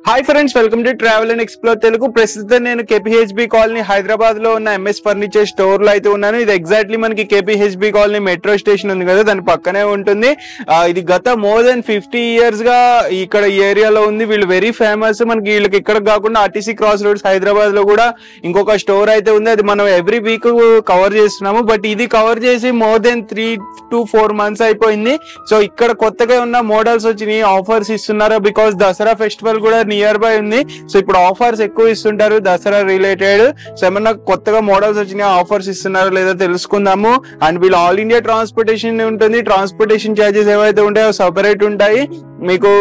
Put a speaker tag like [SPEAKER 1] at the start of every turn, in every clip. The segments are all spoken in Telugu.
[SPEAKER 1] Hi friends welcome to travel and explore Telugu ప్రస్తుతం నేను కేపీహెచ్బి కాలనీ హైదరాబాద్ లో ఉన్న ఎంఎస్ ఫర్నిచర్ స్టోర్ లో అయితే ఉన్నాను ఇది ఎగ్జాక్ట్లీ మనకి కేపీహెచ్బి కాలనీ మెట్రో స్టేషన్ ఉంది కదా దాని పక్కనే ఉంటుంది ఆ, ఇది గత మోర్ దెన్ ఫిఫ్టీ ఇయర్స్ గా ఇక్కడ ఈ ఏరియాలో ఉంది వీళ్ళు వెరీ ఫేమస్ మనకి వీళ్ళకి ఇక్కడ కాకుండా ఆర్టీసీ క్రాస్ రోడ్స్ హైదరాబాద్ లో కూడా ఇంకొక స్టోర్ అయితే ఉంది అది మనం ఎవ్రీ వీక్ కవర్ చేస్తున్నాము బట్ ఇది కవర్ చేసి more than three to four months అయిపోయింది సో ఇక్కడ కొత్తగా ఉన్న మోడల్స్ వచ్చినాయి ఆఫర్స్ ఇస్తున్నారు బికాస్ దసరా ఫెస్టివల్ కూడా నియర్ బై ఉంది సో ఇప్పుడు ఆఫర్స్ ఎక్కువ ఇస్తుంటారు దసరా రిలేటెడ్ సో ఏమన్నా కొత్తగా మోడల్స్ వచ్చినాయి ఆఫర్స్ ఇస్తున్నారో లేదో తెలుసుకుందాము అండ్ వీళ్ళు ఆల్ ఇండియా ట్రాన్స్పోర్టేషన్ ఉంటుంది ట్రాన్స్పోర్టేషన్ ఛార్జెస్ ఏవైతే ఉంటాయో సపరేట్ ఉంటాయి మీకు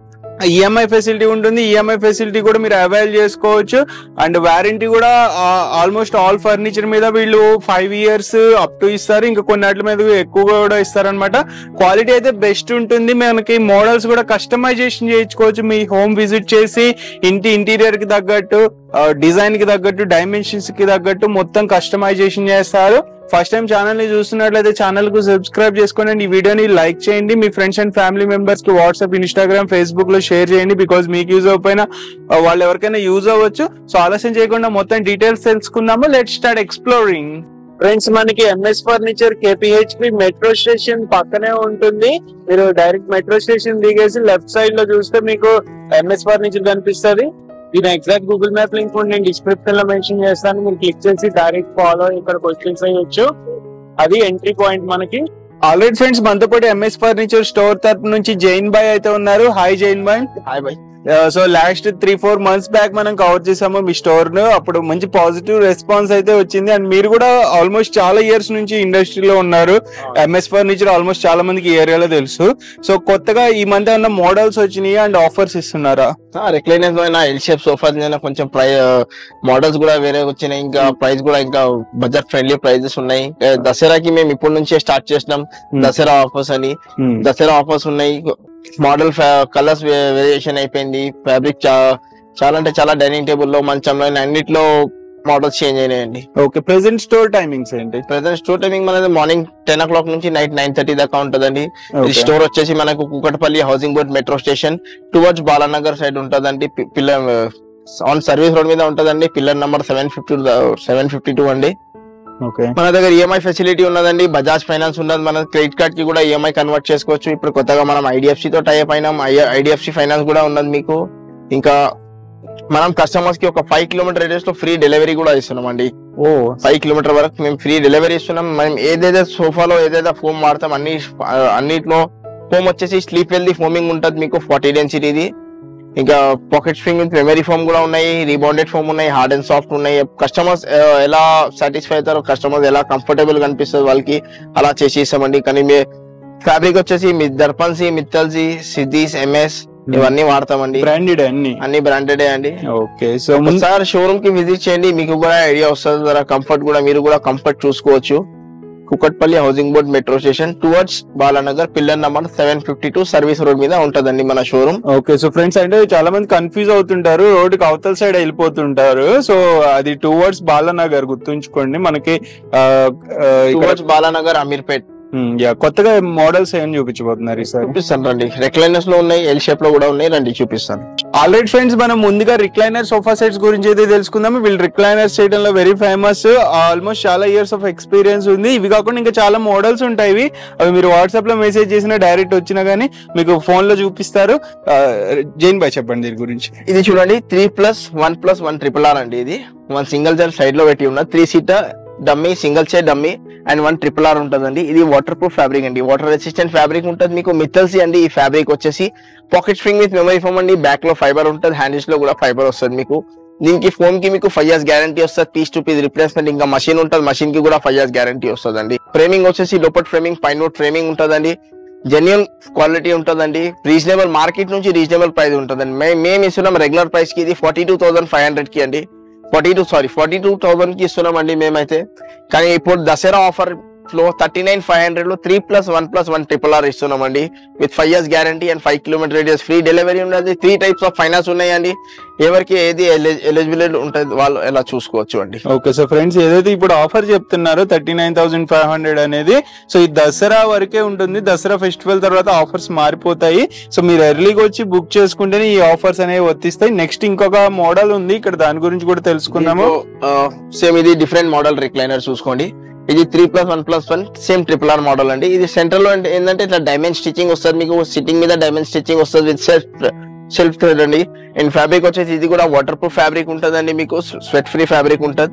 [SPEAKER 1] ఈఎంఐ ఫెసిలిటీ ఉంటుంది ఈఎంఐ ఫెసిలిటీ కూడా మీరు అవైల్ చేసుకోవచ్చు అండ్ వారంటీ కూడా ఆల్మోస్ట్ ఆల్ ఫర్నిచర్ మీద వీళ్ళు ఫైవ్ ఇయర్స్ అప్ టు ఇస్తారు ఇంకా కొన్నిటి మీద ఎక్కువగా కూడా ఇస్తారనమాట క్వాలిటీ అయితే బెస్ట్ ఉంటుంది మనకి మోడల్స్ కూడా కస్టమైజేషన్ చేయించుకోవచ్చు మీ హోమ్ విజిట్ చేసి ఇంటి ఇంటీరియర్ కి తగ్గట్టు డిజైన్ కి తగ్గట్టు డైమెన్షన్స్ కి తగ్గట్టు మొత్తం కస్టమైజేషన్ చేస్తారు ఫస్ట్ టైం ఛానల్ ని చూస్తున్నట్లయితే ఛానల్ కు సబ్స్క్రైబ్ చేసుకోండి ఈ వీడియోని లైక్ చేయండి మీ ఫ్రెండ్స్ అండ్ ఫ్యామిలీ మెంబర్స్ కి వాట్సాప్ ఇన్స్టాగ్రామ్ ఫేస్బుక్ లో షేర్ చేయండి బికాస్ మీకు యూజ్ అవ్వకపోయినా ఆ, వాళ్ళు ఎవరికైనా యూజ్ అవ్వచ్చు సో ఆలస్యం చేయకుండా మొత్తం డీటెయిల్స్ తెలుసుకుందాము లెట్ స్టార్ట్ ఎక్స్ప్లోరింగ్ ఫ్రెండ్స్ మనకి MS furniture KPHB metro station పక్కనే ఉంటుంది మీరు డైరెక్ట్ మెట్రో స్టేషన్ దిగేసి లెఫ్ట్ సైడ్ లో చూస్తే మీకు ఎంఎస్ ఫర్నిచర్ కనిపిస్తుంది దీని ఎగ్జాక్ట్ గూగుల్ మ్యాప్ లింక్ కూడా నేను డిస్క్రిప్షన్ లో మెన్షన్ చేస్తాను మీరు క్లిక్ చేసి డైరెక్ట్ ఫాలో ఇక్కడ క్వశ్చన్స్ అయ్యొచ్చు అది ఎంట్రీ పాయింట్ మనకి ఆల్రెడీ ఫ్రెండ్స్ మనతో పాటు ఎంఎస్ ఫర్నిచర్ స్టోర్ తరపు నుంచి జైన్ బాయ్ అయితే ఉన్నారు హాయ్ జైన్ బాయ్
[SPEAKER 2] హాయ్ బాయ్
[SPEAKER 1] so last three four months back మనం కవర్ చేసాము మీ స్టోర్ ను అప్పుడు మంచి పాజిటివ్ రెస్పాన్స్ అయితే వచ్చింది అండ్ మీరు కూడా ఆల్మోస్ట్ చాలా ఇయర్స్ నుంచి ఇండస్ట్రీలో ఉన్నారు ఎంఎస్ ఫర్నిచర్ ఆల్మోస్ట్ చాలా మందికి ఈ ఏరియాలో తెలుసు సో కొత్తగా ఈ మధ్య ఉన్న మోడల్స్ వచ్చినాయి అండ్ ఆఫర్స్ ఇస్తున్నారా
[SPEAKER 2] రిక్లైనర్స్ అయినా ఎల్ షేప్ సోఫాస్ అయినా కొంచెం ప్రై మోడల్స్ కూడా వేరే వచ్చినాయి ఇంకా ప్రైస్ కూడా ఇంకా బడ్జెట్ ఫ్రెండ్లీ ప్రైజెస్ ఉన్నాయి ఏ, దసరాకి మేము ఇప్పటి నుంచే స్టార్ట్ చేసినాం దసరా ఆఫర్స్ అని దసరా ఆఫర్స్ ఉన్నాయి మోడల్ కలర్స్ వేరియేషన్ అయిపోయింది ఫ్యాబ్రిక్ చాలా అంటే చాలా డైనింగ్ టేబుల్ లో మంచంలో అన్నిట్లో మోడల్స్ చేంజ్ అయినాయండి
[SPEAKER 1] ఓకే ప్రెసెంట్ స్టోర్ టైమింగ్స్ ఏంటి
[SPEAKER 2] ప్రెసెంట్ స్టోర్ టైమింగ్ మనది మార్నింగ్ టెన్ ఓ క్లాక్ నుంచి నైట్ నైన్ థర్టీ దాకా ఉంటదండి ఈ
[SPEAKER 1] Okay.
[SPEAKER 2] స్టోర్ వచ్చేసి మనకు Kukatpally housing board metro station towards Balanagar side ఉంటదండి పి- పిల్లర్ ఆన్ సర్వీస్ రోడ్ మీద ఉంటదండి pillar number seven fifty seven fifty two అండి
[SPEAKER 1] ఓకే
[SPEAKER 2] మన దగ్గర ఈఎంఐ ఫెసిలిటీ ఉన్నదండి బజాజ్ ఫైనాన్స్ ఉన్నది మన క్రెడిట్ కార్డ్ కి కూడా ఈఎంఐ కన్వర్ట్ చేసుకోవచ్చు ఇప్పుడు కొత్తగా మనం ఐడిఎఫ్సి తో టైప్ అయినాం ఐడిఎఫ్సి ఫైనాన్స్ కూడా ఉన్నది మీకు ఇంకా మనం కస్టమర్స్ కి ఒక ఫైవ్ కిలోమీటర్ రేడియస్ లో ఫ్రీ డెలివరీ కూడా ఇస్తున్నాం అండి
[SPEAKER 1] ఓ
[SPEAKER 2] ఫైవ్ కిలోమీటర్ వరకు మేము ఫ్రీ డెలివరీ ఇస్తున్నాం మనం ఏదైతే సోఫాలో ఏదైతే ఫోమ్ వాడతాం అన్ని అన్నిట్లో ఫోమ్ వచ్చేసి స్లీప్ వెల్ది ఫోమింగ్ ఉంటుంది మీకు ఫార్టీ డెన్సిటీది ఇంకా pocket spring with memory foam కూడా ఉన్నాయి రీబౌండెడ్ ఫోమ్ ఉన్నాయి హార్డ్ అండ్ సాఫ్ట్ ఉన్నాయి కస్టమర్స్ ఎలా సాటిస్ఫై అవుతారో కస్టమర్స్ ఎలా కంఫర్టబుల్ కనిపిస్తుంది వాళ్ళకి అలా చేసి ఇస్తామండి కానీ మీ ఫ్యాబ్రిక్ వచ్చేసి మీ దర్పన్సి మిత్తల్సి సిద్దీస్ ఎంఎస్ ఇవన్నీ వాడతామండి
[SPEAKER 1] బ్రాండెడ్ అన్ని
[SPEAKER 2] అన్ని బ్రాండెడే అండి
[SPEAKER 1] ఓకే సో ముందు
[SPEAKER 2] ఒకసారి షోరూమ్ కి విజిట్ చేయండి మీకు కూడా ఐడియా వస్తుంది జర కంఫర్ట్ కూడా మీరు కూడా కంఫర్ట్ చూసుకోవచ్చు Kukatpally housing board metro station towards Balanagar pillar number seven fifty two service road మీద ఉంటదండి మన షోరూమ్
[SPEAKER 1] ఓకే సో ఫ్రెండ్స్ అంటే చాలా మంది కన్ఫ్యూజ్ అవుతుంటారు రోడ్డుకి అవతల సైడ్ వెళ్ళిపోతుంటారు సో అది టూ వర్డ్స్ బాలానగర్ గుర్తుంచుకోండి మనకి ఆ, ఆ, ఇక్కడ
[SPEAKER 2] towards Balanagar Ameerpet
[SPEAKER 1] um, yeah, కొత్తగా మోడల్స్ ఏం చూపించబోతున్నారు ఈసారి
[SPEAKER 2] చూపిస్తాను రండి రెక్లైనర్స్ లో ఉన్నాయి ఎల్ షేప్ లో కూడా ఉన్నాయి రండి చూపిస్తాను
[SPEAKER 1] ఆల్రెడీ ఫ్రెండ్స్ మనం ముందుగా రిక్లైనర్ సోఫా సెట్స్ గురించి అయితే తెలుసుకుందాం వీళ్ళు రిక్లైనర్స్ చేయడంలో వెరీ ఫేమస్ ఆల్మోస్ట్ చాలా ఇయర్స్ ఆఫ్ ఎక్స్పీరియన్స్ ఉంది ఇవి కాకుండా ఇంకా చాలా మోడల్స్ ఉంటాయి ఇవి. అవి మీరు వాట్సాప్ లో మెసేజ్ చేసినా డైరెక్ట్ వచ్చినా గానీ మీకు ఫోన్ లో చూపిస్తారు ఆ, జైన్ బాయ్ చెప్పండి దీని గురించి
[SPEAKER 2] ఇది చూడండి three plus one plus one triple R అండి ఇది వన్ సింగిల్ చైర్ సైడ్ లో పెట్టి ఉన్న three seater dummy single chair dummy and one triple R ఉంటుందండి ఇది వాటర్ ప్రూఫ్ ఫ్యాబ్రిక్ అండి వాటర్ రెసిస్టెంట్ ఫ్యాబ్రిక్ ఉంటుంది మీకు మిత్తల్సి అండి ఈ ఫ్యాబ్రిక్ వచ్చేసి pocket spring with memory foam అండి బ్యాక్ లో ఫైబర్ ఉంటుంది హ్యాండిల్స్ లో కూడా ఫైబర్ వస్తుంది మీకు దీనికి ఫోన్ కి మీకు ఫైవ్ ఇయర్స్ గ్యారంటీ వస్తుంది పీస్ టు పీస్ రిప్లేస్మెంట్ ఇంకా మషిన్ ఉంటుంది మషిన్ కి కూడా ఫైవ్ ఇయర్స్ గ్యారంటీ వస్తుందండి ఫ్రేమింగ్ వచ్చేసి లోపట్ ఫ్రేమింగ్ పైన ఫ్రేమింగ్ ఉంటుందండి జెన్యున్ క్వాలిటీ ఉంటుందండి రీజనబుల్ మార్కెట్ నుంచి రీజనబుల్ ప్రైస్ ఉంటుందండి మే- మేము ఇస్తున్నాం రెగ్యులర్ ప్రైస్ కి ఇది forty two thousand five hundred కి అండి forty two sorry forty two thousand కి ఇస్తున్నాం అండి మేమైతే కానీ ఇప్పుడు దసరా ఆఫర్ లో థర్టీ నైన్ ఫైవ్ హండ్రెడ్ లో three plus one plus one triple are ఇస్తున్నామండి with five years guarantee and five kilometre radius free delivery ఉన్నది త్రీ టైప్స్ ఆఫ్ ఫైనాన్స్ ఉన్నాయండి ఎవరికి ఏది ఎలిజిబిలిటీ ఉంటుంది వాళ్ళు ఎలా చూసుకోవచ్చు అండి
[SPEAKER 1] ఓకే సో ఫ్రెండ్స్ ఏదైతే ఇప్పుడు ఆఫర్ చెప్తున్నారో thirty nine thousand five hundred అనేది సో ఈ దసరా వరకే ఉంటుంది దసరా ఫెస్టివల్ తర్వాత ఆఫర్స్ మారిపోతాయి సో మీరు ఎర్లీగా వచ్చి బుక్ చేసుకుంటేనే ఈ ఆఫర్స్ అనేవి వర్తిస్తాయి నెక్స్ట్ ఇంకొక మోడల్ ఉంది ఇక్కడ దాని గురించి కూడా తెలుసుకుందాము
[SPEAKER 2] సేమ్ ఇది డిఫరెంట్ మోడల్ రిక్లైనర్ చూసుకోండి ఇది three plus one plus one same triple R model అండి ఇది సెంటర్ లో అంటే ఏంటంటే ఇట్లా డైమండ్ స్టిచ్చింగ్ వస్తుంది మీకు సిట్టింగ్ మీద డైమండ్ స్టిచ్చింగ్ వస్తుంది విత్ సెల్ఫ్ సెల్ఫ్ థ్రెడ్ అండి అండ్ ఫ్యాబ్రిక్ వచ్చేసి ఇది కూడా వాటర్ ప్రూఫ్ ఫ్యాబ్రిక్ ఉంటుందండి మీకు స్వెట్ ఫ్రీ ఫ్యాబ్రిక్ ఉంటుంది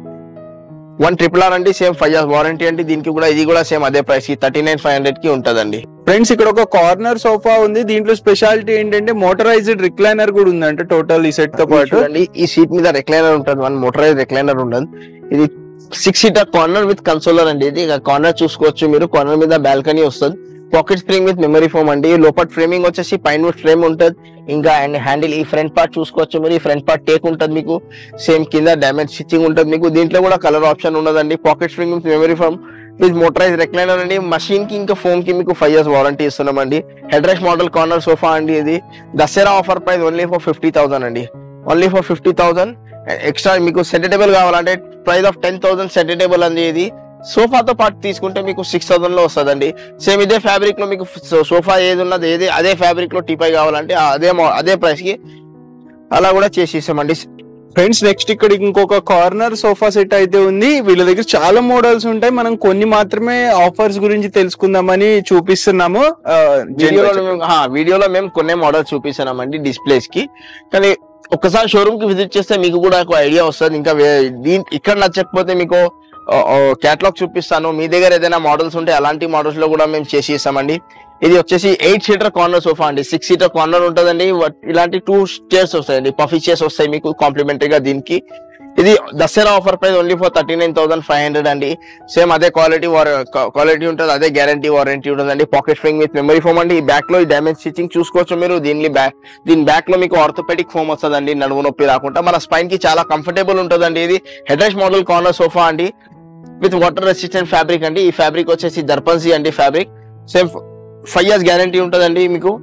[SPEAKER 2] వన్ ట్రిపుల్ ఆర్ అండి సేమ్ ఫైవ్ ఇయర్స్ వారంటీ అండి దీనికి కూడా ఇది కూడా సేమ్ అదే ప్రైస్ కి థర్టీ నైన్ ఫైవ్ హండ్రెడ్ కి ఉంటుందండి
[SPEAKER 1] ఫ్రెండ్స్ ఇక్కడ ఒక కార్నర్ సోఫా ఉంది దీంట్లో స్పెషాలిటీ ఏంటంటే మోటరైజ్డ్ రిక్లైనర్ కూడా ఉందంటే టోటల్ ఈ సెట్ తో పాటు
[SPEAKER 2] చూడండి ఈ సీట్ మీద రెక్లైనర్ ఉంటుంది వన్ మోటరైజ్ రెక్లైనర్ ఉండదు ఇది six seater corner with consoler అండి ఇది ఇక కార్నర్ చూసుకోవచ్చు మీరు కార్నర్ మీద బాల్కనీ వస్తుంది pocket spring with memory foam అండి లోపల ఫ్రేమింగ్ వచ్చేసి పైన ఫ్రేమ్ ఉంటుంది ఇంకా అండ్ హ్యాండిల్ ఈ ఫ్రంట్ పార్ట్ చూసుకోవచ్చు మీరు ఈ ఫ్రంట్ పార్ట్ టేక్ ఉంటుంది మీకు సేమ్ కింద డ్యామేజ్ స్టిచ్చింగ్ ఉంటుంది మీకు దీంట్లో కూడా కలర్ ఆప్షన్ ఉండదండి pocket spring with memory foam with motorised recliner అండి మషిన్ కి ఇంకా ఫోన్ కి మీకు ఫైవ్ ఇయర్స్ వారంటీ ఇస్తున్నామండి head rest model corner sofa అండి ఇది Dasara offer price only for fifty thousand అండి only for fifty thousand extra మీకు సెంటేబుల్ కావాలంటే price of ten thousand centre table అండి ఇది సోఫాతో పాటు తీసుకుంటే మీకు సిక్స్ థౌసండ్ లో వస్తుందండి సేమ్ ఇదే ఫ్యాబ్రిక్ లో మీకు సోఫా ఏది ఉన్నది ఏది అదే ఫ్యాబ్రిక్ లో టీపై కావాలంటే ఆ అదే mo- అదే ప్రైస్ కి అలా కూడా చేసి ఇస్తామండి
[SPEAKER 1] ఫ్రెండ్స్ నెక్స్ట్ ఇక్కడ ఇంకొక కార్నర్ సోఫా సెట్ అయితే ఉంది వీళ్ళ దగ్గర చాలా మోడల్స్ ఉంటాయి మనం కొన్ని మాత్రమే ఆఫర్స్ గురించి తెలుసుకుందామని చూపిస్తున్నాము ఆ,
[SPEAKER 2] వీడియోలో మేము హా, వీడియోలో మేము కొన్ని మోడల్ చూపిస్తున్నామండి డిస్ప్లేస్ కి కానీ ఒకసారి షోరూమ్ కి విజిట్ చేస్తే మీకు కూడా ఒక ఐడియా వస్తుంది ఇంకా వే- దీని ఇక్కడ నచ్చకపోతే మీకు క్యాటలాగ్ చూపిస్తాను మీ దగ్గర ఏదైనా మోడల్స్ ఉంటే అలాంటి మోడల్స్ లో కూడా మేము చేసి ఇస్తామండి ఇది వచ్చేసి ఎయిట్ సీటర్ కార్నర్ సోఫా అండి సిక్స్ సీటర్ కార్నర్ ఉంటుందండి వట్- ఇలాంటి టూ చైర్స్ వస్తాయండి పఫీ చైర్స్ వస్తాయి మీకు కాంప్లిమెంటరీగా దీనికి ఇది Dasara offer price only for thirty nine thousand five hundred అండి సేమ్ అదే క్వాలిటీ క్వాలిటీ ఉంటుంది అదే గ్యారంటీ వారంటీ ఉంటుందండి pocket spring with memory foam అండి ఈ బ్యాక్ లో ఈ డ్యామేజ్ స్టిచ్చింగ్ చూసుకోవచ్చు మీరు దీని బ్యాక్ దీని బ్యాక్ లో మీకు ఆర్థోపెడిక్ ఫోమ్ వస్తుందండి నడుము నొప్పి రాకుండా మన స్పైన్ కి చాలా కంఫర్టబుల్ ఉంటుందండి ఇది హెడ్రెస్ మోడల్ కార్నర్ సోఫా అండి విత్ వాటర్ రెసిస్టెంట్ ఫ్యాబ్రిక్ అండి ఈ ఫ్యాబ్రిక్ వచ్చేసి దర్పన్సీ అండి fabric same five years guarantee ఉంటుందండి మీకు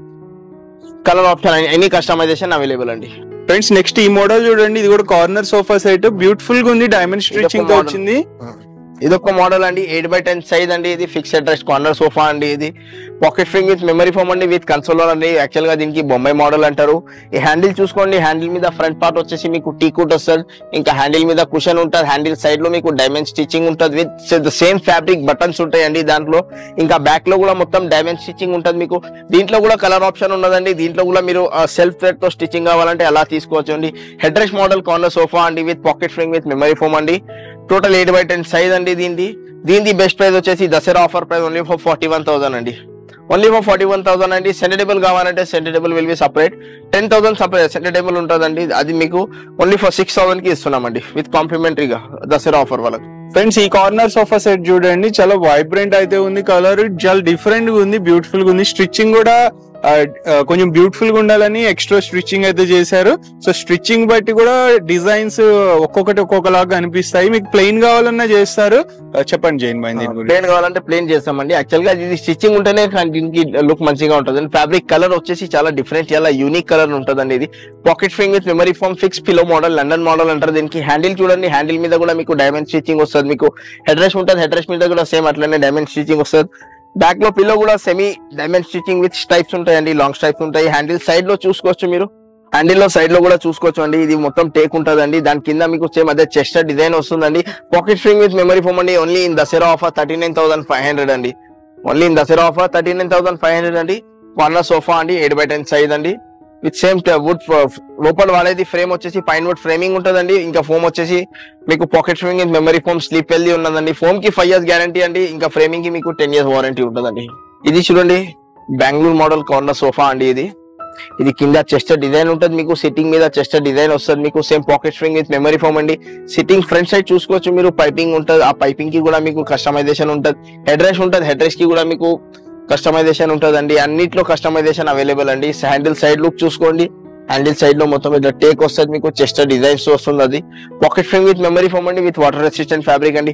[SPEAKER 2] colour option any customization available అండి
[SPEAKER 1] ఫ్రెండ్స్ నెక్స్ట్ ఈ మోడల్ చూడండి ఇది కూడా కార్నర్ సోఫా సెట్ బ్యూటిఫుల్ గా ఉంది డైమండ్ స్టిచ్చింగ్ తో
[SPEAKER 2] model.
[SPEAKER 1] వచ్చింది
[SPEAKER 2] ఇది ఒక మోడల్ అండి ఎయిట్ బై టెన్ సైజ్ అండి ఇది ఫిక్స్ అడ్రస్ కార్నర్ సోఫా అండి ఇది pocket spring with memory foam అండి విత్ కన్సోలర్ అండి యాక్చువల్ గా దీనికి బొంబాయి మోడల్ అంటారు ఈ హ్యాండిల్ చూసుకోండి హ్యాండిల్ మీద ఫ్రంట్ పార్ట్ వచ్చేసి మీకు టీ కుట్ వస్తుంది ఇంకా హ్యాండిల్ మీద కుషన్ ఉంటుంది హ్యాండిల్ సైడ్ లో మీకు డైమండ్ స్టిచ్చింగ్ ఉంటుంది with the same fabric buttons ఉంటాయండి దాంట్లో ఇంకా బ్యాక్ లో కూడా మొత్తం డైమండ్ స్టిచ్చింగ్ ఉంటుంది మీకు దీంట్లో కూడా కలర్ ఆప్షన్ ఉన్నదండి దీంట్లో కూడా మీరు సెల్ఫ్ థ్రెడ్ తో స్టిచ్చింగ్ కావాలంటే అలా తీసుకోవచ్చు అండి head rest model corner sofa అండి with pocket spring with memory foam అండి total eight by ten size అండి దీనిది దీనిది బెస్ట్ ప్రైస్ వచ్చేసి Dasara offer price only for forty one thousand అండి only for forty one thousand అండి సెంటేబుల్ కావాలంటే centre table will be separate ten thousand separate centre table ఉంటుందండి అది మీకు ఓన్లీ ఫర్ సిక్స్ థౌసండ్ కి ఇస్తున్నామండి విత్ కాంప్లిమెంటరీగా దసరా ఆఫర్ వాళ్ళకి
[SPEAKER 1] ఫ్రెండ్స్ ఈ కార్నర్ సోఫా సెట్ చూడండి చాలా వైబ్రెంట్ అయితే ఉంది కలర్ చాలా డిఫరెంట్ గా ఉంది బ్యూటిఫుల్ గా ఉంది స్టిచ్చింగ్ కూడా ఆ, ఆ, కొంచెం బ్యూటిఫుల్ గా ఉండాలని ఎక్స్ట్రా స్టిచ్చింగ్ అయితే చేశారు సో స్టిచ్చింగ్ బట్టి కూడా డిజైన్స్ ఒక్కొక్కటి ఒక్కొక్కలాగా అనిపిస్తాయి మీకు ప్లెయిన్ కావాలన్నా చేస్తారు ఆ, చెప్పండి జైన్ బాయ్ దీని గురించి
[SPEAKER 2] ప్లేన్ కావాలంటే ప్లేన్ చేస్తామండి యాక్చువల్ గా ఇది స్టిచ్చింగ్ ఉంటేనే కానీ దీనికి లుక్ మంచిగా ఉంటుంది ఫ్యాబ్రిక్ కలర్ వచ్చేసి చాలా డిఫరెంట్ చాలా యూనిక్ కలర్ ఉంటుందండి ఇది pocket spring with memory foam fix pillow model London model అంటారు దీనికి హ్యాండిల్ చూడండి హ్యాండిల్ మీద కూడా మీకు డైమండ్ స్టిచ్చింగ్ వస్తుంది మీకు హెడ్ రెస్ట్ ఉంటుంది హెడ్ రెస్ట్ మీద కూడా సేమ్ అట్లనే డైమండ్ స్టిచ్చింగ్ వస్తుంది బ్యాక్ లో పిల్లో కూడా semi diamond stitching with stripes ఉంటాయండి లాంగ్ స్టైప్స్ ఉంటాయి హ్యాండిల్ సైడ్ లో చూసుకోవచ్చు మీరు హ్యాండిల్ లో సైడ్ లో కూడా చూసుకోవచ్చు అండి ఇది మొత్తం టేక్ ఉంటుందండి దాని కింద మీకు సేమ్ అదే చెస్ట్ డిజైన్ వస్తుందండి pocket spring with memory foam అండి only in Dasara offer thirty nine thousand five hundred అండి only in Dasara offer thirty nine thousand five hundred అండి కార్నర్ సోఫా అండి ఎయిట్ బై టెన్ సైజ్ అండి విత్ సేమ్ వుడ్ లోపల వాడేది ఫ్రేమ్ వచ్చేసి పైన వుడ్ ఫ్రేమింగ్ ఉంటుందండి ఇంకా ఫోమ్ వచ్చేసి మీకు pocket framing with memory foam sleep healthy ఉన్నదండి ఫోమ్ కి ఫైవ్ ఇయర్స్ గ్యారంటీ అండి ఇంకా ఫ్రేమింగ్ కి మీకు టెన్ ఇయర్స్ వారంటీ ఉంటుందండి ఇది చూడండి బెంగళూరు మోడల్ కార్నర్ సోఫా అండి ఇది ఇది కింద చెస్ట్ డిజైన్ ఉంటుంది మీకు సిట్టింగ్ మీద చెస్ట్ డిజైన్ వస్తుంది మీకు same pocket spring with memory foam అండి సిట్టింగ్ ఫ్రంట్ సైడ్ చూసుకోవచ్చు మీరు పైపింగ్ ఉంటుంది ఆ పైపింగ్ కి కూడా మీకు కస్టమైజేషన్ ఉంటుంది హెడ్ రెస్ట్ ఉంటుంది హెడ్ రెస్ట్ కి కూడా మీకు కస్టమైజేషన్ ఉంటుందండి అన్నిట్లో కస్టమైజేషన్ అవైలబుల్ అండి హ్యాండిల్ సైడ్ లుక్ చూసుకోండి హ్యాండిల్ సైడ్ లో మొత్తం ఇట్లా టేక్ వస్తుంది మీకు చెస్ట్ డిజైన్స్ వస్తుంది అది pocket frame with memory foam అండి విత్ వాటర్ రెసిస్టెంట్ ఫ్యాబ్రిక్ అండి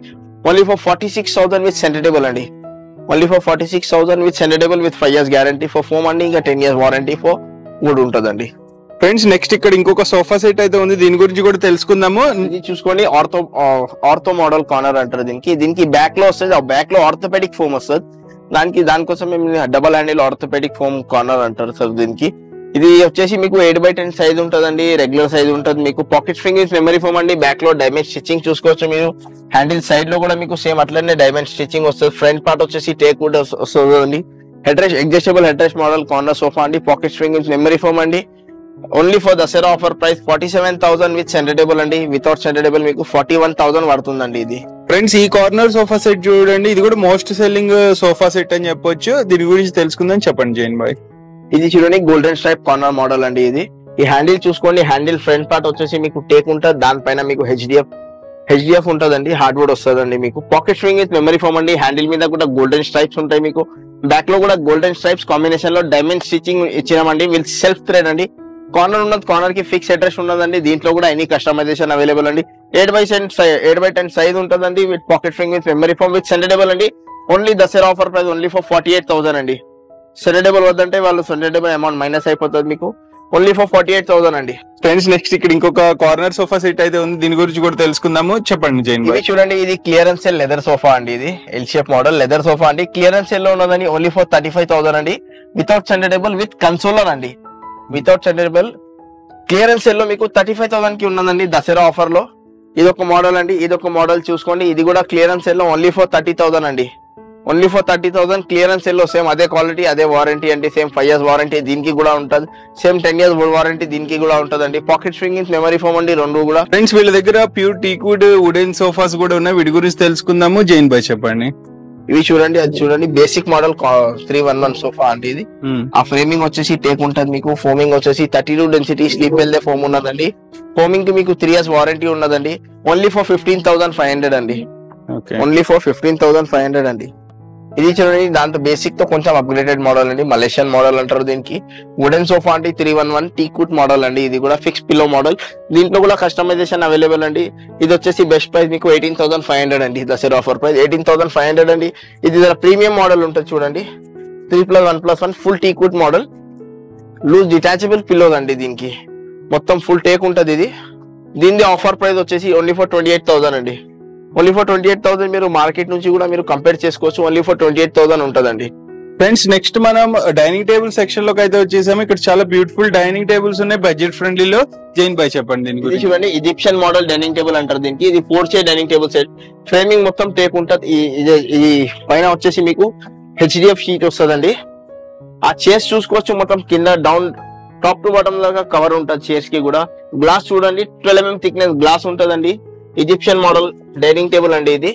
[SPEAKER 2] only for forty six thousand with centre table అండి only for forty six thousand with centre table with five years guarantee for foam అండి ఇంకా టెన్ ఇయర్స్ వారంటీ ఫర్ కూడా ఉంటుందండి
[SPEAKER 1] ఫ్రెండ్స్ నెక్స్ట్ ఇక్కడ ఇంకొక సోఫా సెట్ అయితే ఉంది దీని గురించి కూడా తెలుసుకుందాము
[SPEAKER 2] ఇది చూసుకోండి ఆర్థో ఆర్థో మోడల్ కార్నర్ అంటారు దీనికి దీనికి బ్యాక్ లో వస్తుంది ఆ బ్యాక్ లో ఆర్థోపెడిక్ ఫోమ్ వస్తుంది దానికి దానికోసం మేము double handle orthopedic foam corner అంటారు సార్ దీనికి ఇది వచ్చేసి మీకు ఎయిట్ బై టెన్ సైజ్ ఉంటుందండి రెగ్యులర్ సైజ్ ఉంటుంది మీకు పాకెట్ ఫింగర్స్ మెమరీ ఫోమ్ అండి బ్యాక్ లో డైమండ్ స్టిచ్చింగ్ చూసుకోవచ్చు మీరు హ్యాండిల్ సైడ్ లో కూడా మీకు సేమ్ అట్లనే డైమండ్ స్టిచ్చింగ్ వస్తుంది ఫ్రంట్ పార్ట్ వచ్చేసి టేక్ వుడ్ వస్తుంది head rest adjustable head rest model corner sofa అండి పాకెట్ ఫింగర్స్ మెమరీ ఫోమ్ అండి only for Dasara offer price forty seven thousand with centre table అండి వితౌట్ సెంటర్ టేబుల్ మీకు ఫార్టీ వన్ థౌసండ్ పడుతుందండి ఇది
[SPEAKER 1] ఫ్రెండ్స్ ఈ కార్నర్ సోఫా సెట్ చూడండి ఇది కూడా మోస్ట్ సెల్లింగ్ సోఫా సెట్ అని చెప్పొచ్చు దీని గురించి తెలుసుకుందాం చెప్పండి జైన్ బాయ్
[SPEAKER 2] ఇది చూడండి గోల్డెన్ స్ట్రైప్ కార్నర్ మోడల్ అండి ఇది ఈ హ్యాండిల్ చూసుకోండి హ్యాండిల్ ఫ్రంట్ పార్ట్ వచ్చేసి మీకు టేక్ ఉంటుంది దానిపైన మీకు హెచ్డిఎఫ్ హెచ్డిఎఫ్ ఉంటుందండి హార్డ్వుడ్ వస్తుందండి మీకు pocket string with memory foam అండి హ్యాండిల్ మీద కూడా గోల్డెన్ స్ట్రైప్స్ ఉంటాయి మీకు బ్యాక్ లో కూడా గోల్డెన్ స్ట్రైప్స్ కాంబినేషన్ లో డైమండ్ స్టిచ్చింగ్ ఇచ్చినామండి విత్ సెల్ఫ్ థ్రెడ్ అండి కార్నర్ ఉన్నది కార్నర్ కి ఫిక్స్ అడ్రస్ ఉన్నదండి దీంట్లో కూడా ఎనీ కస్టమైజేషన్ అవైలబుల్ అండి eight by ten eight by ten size ఉంటుందండి విత్ పాకెట్ ఫింగ్ with memory foam with centre table అండి only Dasara offer price only for forty eight thousand అండి సెండేబుల్ వద్దంటే వాళ్ళు సెండేబుల్ అమౌంట్ మైనస్ అయిపోతుంది మీకు only for forty eight thousand అండి
[SPEAKER 1] ఫ్రెండ్స్ నెక్స్ట్ ఇక్కడ ఇంకొక కార్నర్ సోఫా సెట్ అయితే ఉంది దీని గురించి కూడా తెలుసుకుందాము చెప్పండి జైన్
[SPEAKER 2] ఇది
[SPEAKER 1] బాయ్
[SPEAKER 2] చూడండి ఇది క్లియరెన్స్ సెల్ లెదర్ సోఫా అండి ఇది L shape model leather sofa అండి క్లియరెన్స్ సెల్ లో ఉన్నదని only for thirty five thousand అండి వితౌట్ సెండేబుల్ విత్ కన్సోలర్ అండి వితౌట్ సెండేబుల్ క్లియరెన్స్ సెల్ లో మీకు థర్టీ ఫైవ్ థౌసండ్ కి ఉన్నదండి దసరా ఆఫర్ లో ఇది ఒక మోడల్ అండి ఇది ఒక మోడల్ చూసుకోండి ఇది కూడా క్లియరెన్స్ సెల్ లో ఓన్లీ ఫర్ థర్టీ థౌసండ్ అండి only for thirty thousand clearance sale లో సేమ్ అదే క్వాలిటీ అదే వారంటీ అండి సేమ్ ఫైవ్ ఇయర్స్ వారంటీ దీనికి కూడా ఉంటుంది సేమ్ టెన్ ఇయర్స్ వారంటీ దీనికి కూడా ఉంటుందండి పాకెట్ స్వింగ్ మెమరీ ఫోమ్ అండి రెండు కూడా
[SPEAKER 1] ఫ్రెండ్స్ వీళ్ళ దగ్గర ప్యూర్ టీక్వుడ్ వుడెన్ సోఫాస్ కూడా ఉన్నాయి వీటి గురించి తెలుసుకుందాము జైన్ బాయ్ చెప్పండి
[SPEAKER 2] ఇవి చూడండి అది చూడండి basic model three one one sofa అంటే ఇది ఆ ఫ్రేమింగ్ వచ్చేసి టేక్ ఉంటుంది మీకు ఫోమింగ్ వచ్చేసి థర్టీ టూ డెన్సిటీ స్లీప్ వెళ్తే ఫోమ్ ఉన్నదండి ఫోమింగ్ కి మీకు త్రీ ఇయర్స్ వారంటీ ఉన్నదండి only for fifteen thousand five hundred అండి
[SPEAKER 1] okay
[SPEAKER 2] only for fifteen thousand five hundred అండి ఇది చూడండి దాంతో బేసిక్ తో కొంచెం అప్గ్రేడెడ్ మోడల్ అండి మలేషియన్ మోడల్ అంటారు దీనికి వుడెన్ సోఫా అంటే three one one teak wood model అండి ఇది కూడా ఫిక్స్ పిల్లో మోడల్ దీంట్లో కూడా కస్టమైజేషన్ అవైలబుల్ అండి ఇది వచ్చేసి బెస్ట్ ప్రైస్ మీకు ఎయిటీన్ థౌసండ్ ఫైవ్ హండ్రెడ్ అండి Dasara offer price eighteen thousand five hundred అండి ఇది ప్రీమియం మోడల్ ఉంటుంది చూడండి three plus one plus one full teak wood model loose detachable pillows అండి దీనికి మొత్తం ఫుల్ టేక్ ఉంటుంది ఇది దీని ఆఫర్ ప్రైస్ వచ్చేసి only for twenty eight thousand అండి only for twenty eight thousand మీరు మార్కెట్ నుంచి కూడా మీరు కంపేర్ చేసుకోవచ్చు only for twenty eight thousand ఉంటుందండి
[SPEAKER 1] ఫ్రెండ్స్ నెక్స్ట్ మనం డైనింగ్ టేబుల్ సెక్షన్ లోకి అయితే వచ్చేసాము ఇక్కడ చాలా బ్యూటిఫుల్ డైనింగ్ టేబుల్స్ ఉన్నాయి బడ్జెట్ ఫ్రెండ్లీలో జైన్ బాయ్ చెప్పండి దీని
[SPEAKER 2] ఇది
[SPEAKER 1] గురించి
[SPEAKER 2] చూడండి ఈజిప్షియన్ మోడల్ డైనింగ్ టేబుల్ అంటారు దీనికి ఇది four chair dining table set framing మొత్తం టేక్ ఉంటుంది ఈ- ఇది ఇది పైన వచ్చేసి మీకు హెచ్డిఎఫ్ షీట్ వస్తుందండి ఆ చైర్స్ చూసుకోవచ్చు మొత్తం కింద డౌన్ టాప్ టు బాటమ్ లాగా కవర్ ఉంటుంది చైర్స్ కి కూడా గ్లాస్ చూడండి ట్వెల్వ్ ఎంఎం థిక్నెస్ గ్లాస్ ఉంటుందండి ఈజిప్షియన్ మోడల్ డైనింగ్ టేబుల్ అండి ఇది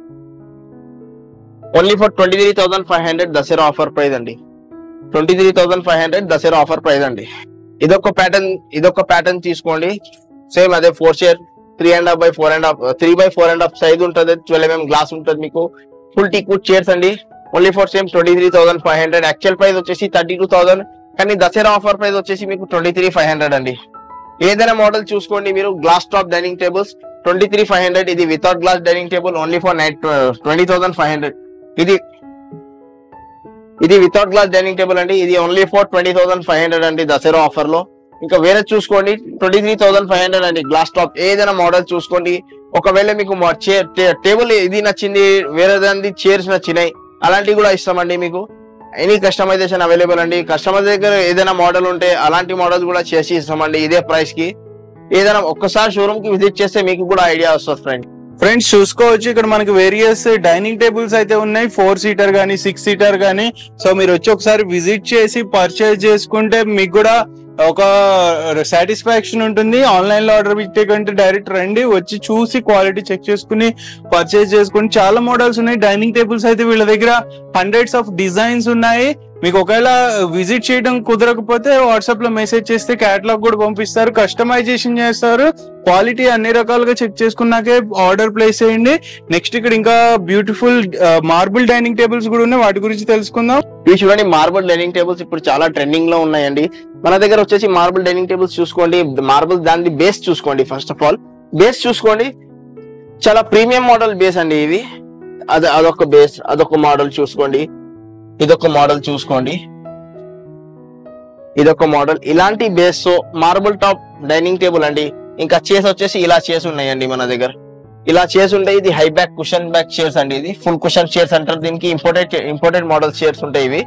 [SPEAKER 2] only for twenty three thousand five hundred Dasara offer price అండి twenty three thousand five hundred Dasara offer price అండి ఇదొక ప్యాటర్న్ ఇదొక ప్యాటర్న్ తీసుకోండి సేమ్ అదే four chair three and half by four and half three by four and half size ఉంటుంది ట్వెల్వ్ ఎంఎం గ్లాస్ ఉంటుంది మీకు ఫుల్ టీక్వుడ్ చైర్స్ అండి only for same twenty three thousand five hundred actual price వచ్చేసి థర్టీ టూ థౌసండ్ కానీ దసరా ఆఫర్ ప్రైస్ వచ్చేసి మీకు ట్వంటీ త్రీ ఫైవ్ హండ్రెడ్ అండి ఏదైనా మోడల్ చూసుకోండి మీరు glass top dining tables twenty three five hundred ఇది without glass dining table only for నైట్ ట్వంటీ థౌసండ్ ఫైవ్ హండ్రెడ్ ఇది ఇది వితౌట్ గ్లాస్ డైనింగ్ టేబుల్ అండి ఇది only for twenty thousand five hundred అండి దసరా ఆఫర్ లో ఇంకా వేరే చూసుకోండి twenty three thousand five hundred అండి గ్లాస్ టాప్ ఏదైనా మోడల్ చూసుకోండి ఒకవేళ మీకు టేబుల్ ఇది నచ్చింది వేరే దాని చైర్స్ నచ్చినాయి అలాంటివి కూడా ఇస్తామండి మీకు ఎనీ కస్టమైజేషన్ అవైలబుల్ అండి కస్టమర్ దగ్గర ఏదైనా మోడల్ ఉంటే అలాంటి మోడల్స్ కూడా చేసి ఇస్తామండి ఇదే ప్రైస్ కి ఏదైనా ఒక్కసారి షోరూమ్ కి విజిట్ చేస్తే మీకు కూడా ఐడియా వస్తుంది ఫ్రెండ్
[SPEAKER 1] ఫ్రెండ్స్ చూసుకోవచ్చు ఇక్కడ మనకి వేరియస్ డైనింగ్ టేబుల్స్ అయితే ఉన్నాయి ఫోర్ సీటర్ గానీ సిక్స్ సీటర్ గానీ సో మీరు వచ్చి ఒకసారి విజిట్ చేసి పర్చేజ్ చేసుకుంటే మీకు కూడా ఒక సాటిస్ఫాక్షన్ ఉంటుంది ఆన్లైన్ లో ఆర్డర్ పెట్టే కంటే డైరెక్ట్ రండి వచ్చి చూసి క్వాలిటీ చెక్ చేసుకుని పర్చేజ్ చేసుకుని చాలా మోడల్స్ ఉన్నాయి డైనింగ్ టేబుల్స్ అయితే వీళ్ళ దగ్గర హండ్రెడ్స్ ఆఫ్ డిజైన్స్ ఉన్నాయి మీకు ఒకవేళ విజిట్ చేయడం కుదరకపోతే వాట్సాప్ లో మెసేజ్ చేస్తే క్యాటలాగ్ కూడా పంపిస్తారు కస్టమైజేషన్ చేస్తారు క్వాలిటీ అన్ని రకాలుగా చెక్ చేసుకున్నాకే ఆర్డర్ ప్లేస్ చేయండి నెక్స్ట్ ఇక్కడ ఇంకా బ్యూటిఫుల్ మార్బుల్ డైనింగ్ టేబుల్స్ కూడా ఉన్నాయి వాటి గురించి తెలుసుకుందాం
[SPEAKER 2] ఇవి చూడండి మార్బుల్ డైనింగ్ టేబుల్స్ ఇప్పుడు చాలా ట్రెండింగ్ లో ఉన్నాయండి మన దగ్గర వచ్చేసి మార్బుల్ డైనింగ్ టేబుల్స్ చూసుకోండి మార్బుల్ దాని బేస్ చూసుకోండి ఫస్ట్ ఆఫ్ ఆల్ బేస్ చూసుకోండి చాలా ప్రీమియం మోడల్ బేస్ అండి ఇవి అది అదొక బేస్ అదొక మోడల్ చూసుకోండి ఇదొక మోడల్ చూసుకోండి ఇదొక మోడల్ ఇలాంటి బేస్ తో మార్బుల్ టాప్ డైనింగ్ టేబుల్ అండి ఇంకా చైర్స్ వచ్చేసి ఇలా చైర్స్ ఉన్నాయండి మన దగ్గర ఇలా చైర్స్ ఉంటాయి ఇది high back cushion back chairs అండి ఇది ఫుల్ కుషన్ చైర్స్ అంటారు దీనికి ఇంపోర్టెడ్ ఇంపోర్టెడ్ మోడల్ చైర్స్ ఉంటాయి ఇవి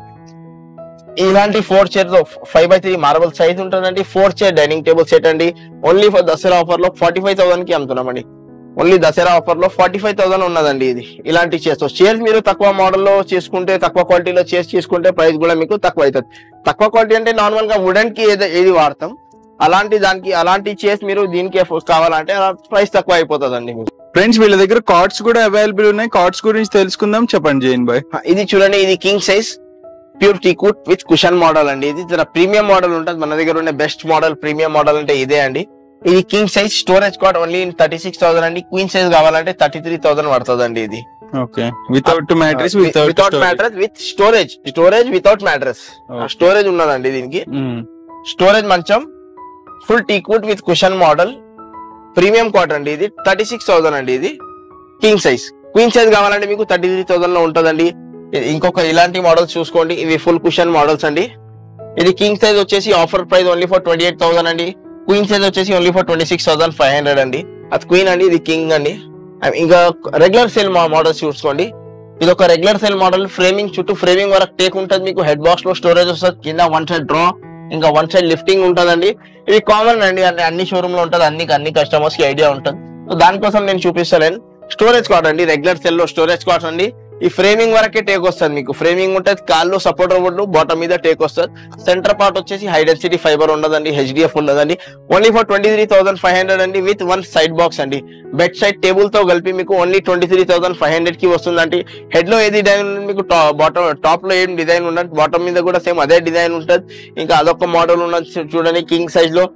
[SPEAKER 2] ఇలాంటి four chairs five by three marble size ఉంటుందండి four chair dining table set అండి ఓన్లీ ఫర్ దసరా ఆఫర్ లో ఫార్టీ ఫైవ్ థౌసండ్ కి అమ్ముతున్నామండి ఓన్లీ దసరా ఆఫర్ లో ఫార్టీ ఫైవ్ థౌసండ్ ఉన్నదండి ఇది ఇలాంటి చైర్స్ చైర్స్ మీరు తక్కువ మోడల్ లో చేసుకుంటే తక్కువ క్వాలిటీలో చైర్స్ చేసుకుంటే ప్రైస్ కూడా మీకు తక్కువ అవుతుంది తక్కువ క్వాలిటీ అంటే నార్మల్ గా వుడెన్ కి ఏది ఏది వాడతాం అలాంటి దానికి అలాంటి చైర్స్ మీరు దీనికి కావాలంటే ప్రైస్ తక్కువ అయిపోతుందండి మీకు
[SPEAKER 1] ఫ్రెండ్స్ వీళ్ళ దగ్గర కార్డ్స్ కూడా అవైలబుల్ ఉన్నాయి కార్డ్స్ గురించి తెలుసుకుందాం చెప్పండి జైన్ బాయ్
[SPEAKER 2] ఆ, ఇది చూడండి ఇది king size pure teak wood with cushion model అండి ఇది జర ప్రీమియం మోడల్ ఉంటుంది మన దగ్గర ఉన్న బెస్ట్ మోడల్ ప్రీమియం మోడల్ అంటే ఇదే అండి ఇది king size storage cot only thirty six thousand అండి క్వీన్ సైజ్ కావాలంటే థర్టీ త్రీ థౌసండ్ పడుతుందండి ఇది
[SPEAKER 1] okay without mattress
[SPEAKER 2] without
[SPEAKER 1] without
[SPEAKER 2] mattress with storage storage without mattress storage ఉన్నదండి దీనికి స్టోరేజ్ మంచం full teak wood with cushion model premium cot అండి ఇది థర్టీ సిక్స్ థౌసండ్ అండి ఇది కింగ్ సైజ్ క్వీన్ సైజ్ కావాలంటే మీకు థర్టీ త్రీ థౌసండ్ లో ఉంటుందండి ఇ- ఇంకొక ఇలాంటి మోడల్స్ చూసుకోండి ఇవి ఫుల్ కుషన్ మోడల్స్ అండి ఇది కింగ్ సైజ్ వచ్చేసి offer price only for twenty eight thousand అండి క్వీన్ సైజ్ వచ్చేసి only for twenty six thousand five hundred అండి అది క్వీన్ అండి ఇది కింగ్ అండి అండ్ ఇంకా రెగ్యులర్ సేల్ మోడల్స్ చూసుకోండి ఇది ఒక రెగ్యులర్ సెల్ మోడల్ ఫ్రేమింగ్ చుట్టూ ఫ్రేమింగ్ వరకు టేక్ ఉంటుంది మీకు హెడ్ బాక్స్ లో స్టోరేజ్ వస్తుంది కింద వన్ సైడ్ డ్రా ఇంకా వన్ సైడ్ లిఫ్టింగ్ ఉంటుందండి ఇది కామన్ అండి అన్ని అన్ని షోరూమ్ లో ఉంటుంది అన్ని అన్ని కస్టమర్స్ కి ఐడియా ఉంటుంది సో దానికోసం నేను చూపిస్తాను స్టోరేజ్ కార్డ్ అండి రెగ్యులర్ సెల్ లో స్టోరేజ్ కార్డ్స్ అండి ఈ ఫ్రేమింగ్ వరకే టేక్ వస్తుంది మీకు ఫ్రేమింగ్ ఉంటుంది కాళ్ళు సపోర్టర్ వుడ్ బాటమ్ మీద టేక్ వస్తుంది సెంటర్ పార్ట్ వచ్చేసి హై డెన్సిటీ ఫైబర్ ఉండదండి హెచ్డిఎఫ్ ఉండదండి only for twenty three thousand five hundred అండి విత్ వన్ సైడ్ బాక్స్ అండి బెడ్ సైడ్ టేబుల్ తో కలిపి మీకు only twenty three thousand five hundred కి వస్తుందండి హెడ్ లో ఏ డిజైన్ ఉంది మీకు బాటమ్ టాప్ లో ఏం డిజైన్ ఉండదు బాటమ్ మీద కూడా సేమ్ అదే డిజైన్ ఉంటుంది ఇంకా అదొక మోడల్ ఉన్నది చూ- చూడండి కింగ్ సైజ్ లో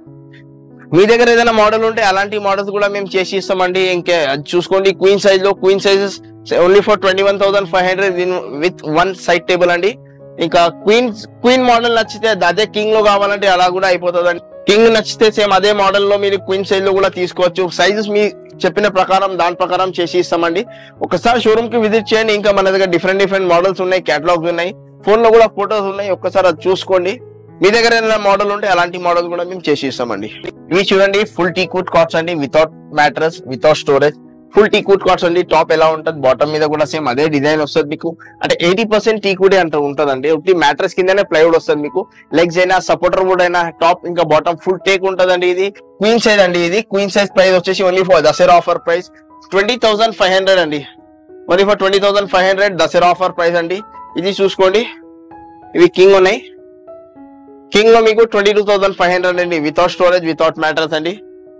[SPEAKER 2] మీ దగ్గర ఏదైనా మోడల్ ఉంటే అలాంటి మోడల్స్ కూడా మేము చేసి ఇస్తామండి ఇంకే అది చూసుకోండి క్వీన్ సైజ్ లో queen sizes only for twenty one thousand five hundred with one side table అండి ఇంకా క్వీన్ క్వీన్ మోడల్ నచ్చితే అదే కింగ్ లో కావాలంటే అలా కూడా అయిపోతుందండి కింగ్ నచ్చితే సేమ్ అదే మోడల్ లో మీరు క్వీన్ సైజ్ లో కూడా తీసుకోవచ్చు సైజెస్ మీ చెప్పిన ప్రకారం దాని ప్రకారం చేసి ఇస్తామండి ఒకసారి షోరూమ్ కి విజిట్ చేయండి ఇంకా మన దగ్గర డిఫరెంట్ డిఫరెంట్ మోడల్స్ ఉన్నాయి కేటలాగ్స్ ఉన్నాయి ఫోన్ లో కూడా ఫోటోస్ ఉన్నాయి ఒక్కసారి అది చూసుకోండి మీ దగ్గర ఏదైనా మోడల్ ఉంటే అలాంటి మోడల్ కూడా మేము చేసి ఇస్తామండి ఇవి చూడండి ఫుల్ టీ కూట్ కాట్స్ అండి without mattress without storage full teak wood cots అండి టాప్ ఎలా ఉంటుంది బాటమ్ మీద కూడా సేమ్ అదే డిజైన్ వస్తుంది మీకు అంటే ఎయిటీ పర్సెంట్ టీ కూడే అంట ఉంటదండి ఒకటి మ్యాట్రస్ కిందనే ప్లైవుడ్ వస్తుంది మీకు లెగ్స్ అయినా సపోర్టర్ వుడ్ అయినా టాప్ ఇంకా బాటమ్ ఫుల్ టేక్ ఉంటదండి ఇది క్వీన్ సైజ్ అండి ఇది క్వీన్ సైజ్ ప్రైస్ వచ్చేసి only for Dasara offer price twenty thousand five hundred అండి only for twenty thousand five hundred Dasara offer price అండి ఇది చూసుకోండి ఇవి కింగ్ ఉన్నాయి కింగ్ లో మీకు twenty two thousand five hundred అండి వితౌట్ స్టోరేజ్ వితౌట్ మ్యాటర్స్ అండి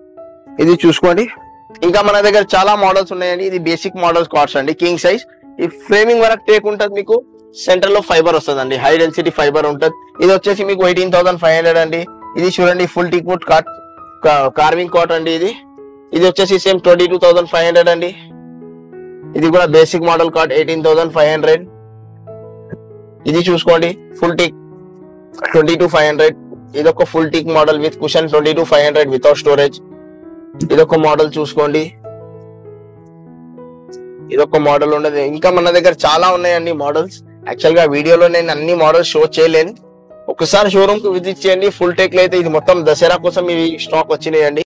[SPEAKER 2] ఇది చూసుకోండి ఇంకా మన దగ్గర చాలా మోడల్స్ ఉన్నాయండి ఇది బేసిక్ మోడల్స్ కార్డ్స్ అండి కింగ్ సైజ్ ఈ ఫ్రేమింగ్ వరకు టేక్ ఉంటుంది మీకు సెంటర్ లో ఫైబర్ వస్తుంది హై డెన్సిటీ ఫైబర్ ఉంటుంది ఇది వచ్చేసి మీకు ఎయిటీన్ థౌసండ్ ఫైవ్ హండ్రెడ్ అండి ఇది చూడండి full teakwood cot carving cot అండి ఇది ఇది వచ్చేసి same twenty two thousand five hundred అండి ఇది కూడా basic model cot eighteen thousand five hundred ఇది చూసుకోండి full teak twenty two five hundred ఇది ఒక full teak model with cushion twenty two five hundred without storage ఇదొక మోడల్ చూసుకోండి ఇదొక మోడల్ ఉండదు ఇంకా మన దగ్గర చాలా ఉన్నాయండి మోడల్స్ యాక్చువల్ గా వీడియోలో నేను అన్ని మోడల్స్ షో చేయలేను ఒకసారి షోరూమ్ కి విజిట్ చేయండి ఫుల్ టేక్ లో అయితే ఇది మొత్తం దసరా కోసం ఇవి స్టాక్ వచ్చినాయండి